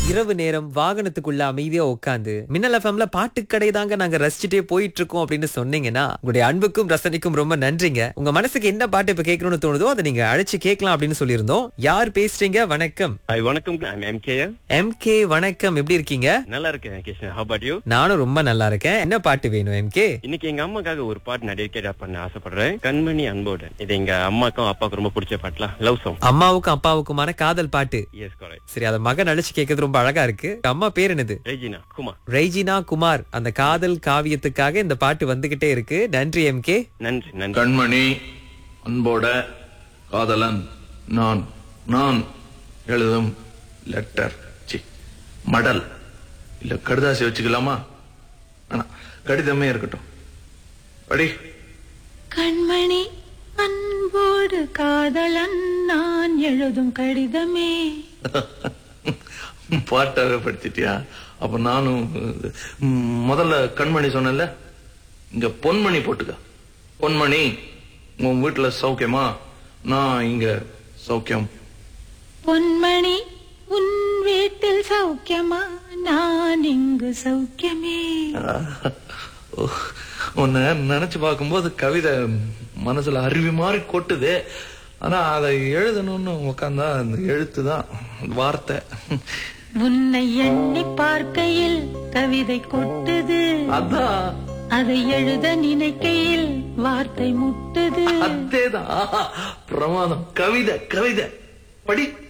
இரவு நேரம் வாகனத்துக்குள்ள அமைதியா உட்காந்து மின்னல் எஃப்எம்ல பாட்டுக்கடை தாங்க நாங்க ரசிச்சுட்டே போயிட்டு இருக்கோம் அப்படின்னு சொன்னீங்கன்னா உங்களுடைய அன்புக்கும் ரசனைக்கும் ரொம்ப நன்றிங்க உங்க மனசுக்கு என்ன பாட்டு இப்ப கேட்கணும்னு தோணுதோ அதை நீங்க அழைச்சு கேட்கலாம் அப்படின்னு சொல்லியிருந்தோம் யார் பேசுறீங்க வணக்கம் ஹாய் வணக்கம் ஐம் எம்கே எம் கே வணக்கம் எப்படி இருக்கீங்க நல்லா இருக்கேன் கிருஷ்ணன் how about you நானும் ரொம்ப நல்லா இருக்கேன் என்ன பாட்டு வேணும் எம் கே இன்னைக்கு எங்க அம்மாக்காக ஒரு பாட்டு நான் டெடிகேட் பண்ண ஆசைப்படுறேன் கண்மணி அன்போடன் இது எங்க அம்மாக்கும் அப்பாவுக்கும் ரொம்ப பிடிச்ச பாட்டுலாம் லவ் சாங் அம்மாவுக்கும் அப்பாவுக்குமான காதல் பாட்டு எஸ் கரெக்ட் சரி அத மகன் அழைச்சு கேட்கறது ரொம்ப அழகா இருக்கு அம்மா பேர் என்னது ரெஜினா குமார் ரெய்ஜினா குமார் அந்த காதல் காவியத்துக்காக இந்த பாட்டு வந்துகிட்டே இருக்கு நன்றி எம் கே நன்றி நன்றி கண்மணி அன்போட காதலன் நான் நான் எழுதும் லெட்டர் சி மடல் இல்ல கடுதாசி வச்சுக்கலாமா ஆனா கடிதமே இருக்கட்டும் படி கண்மணி அன்போடு காதலன் நான் எழுதும் கடிதமே பாட்டாக படிச்சிட்டியா அப்ப நானும் ம், முதல்ல கண்மணி சொன்னேன்ல இங்க பொன்மணி போட்டுக்க பொன்மணி உன் வீட்டுல சௌக்கியமா நான் இங்க சௌக்கியம் பொன்மணி உன் வீட்டில் சௌக்கியமா நான் இங்கு சௌக்கியமே உன்னை நினைச்சு பார்க்கும்போது கவிதை மனசுல அருவி மாதிரி கொட்டுது ஆனா அதை எழுதணும்னு உக்காந்தா அந்த எழுத்து தான் வார்த்தை உன்னை எண்ணி பார்க்கையில் கவிதை கொட்டுது அதான் அதை எழுத நினைக்கையில் வார்த்தை முட்டுது அதேதான் பிரமாதம் கவிதை கவிதை படி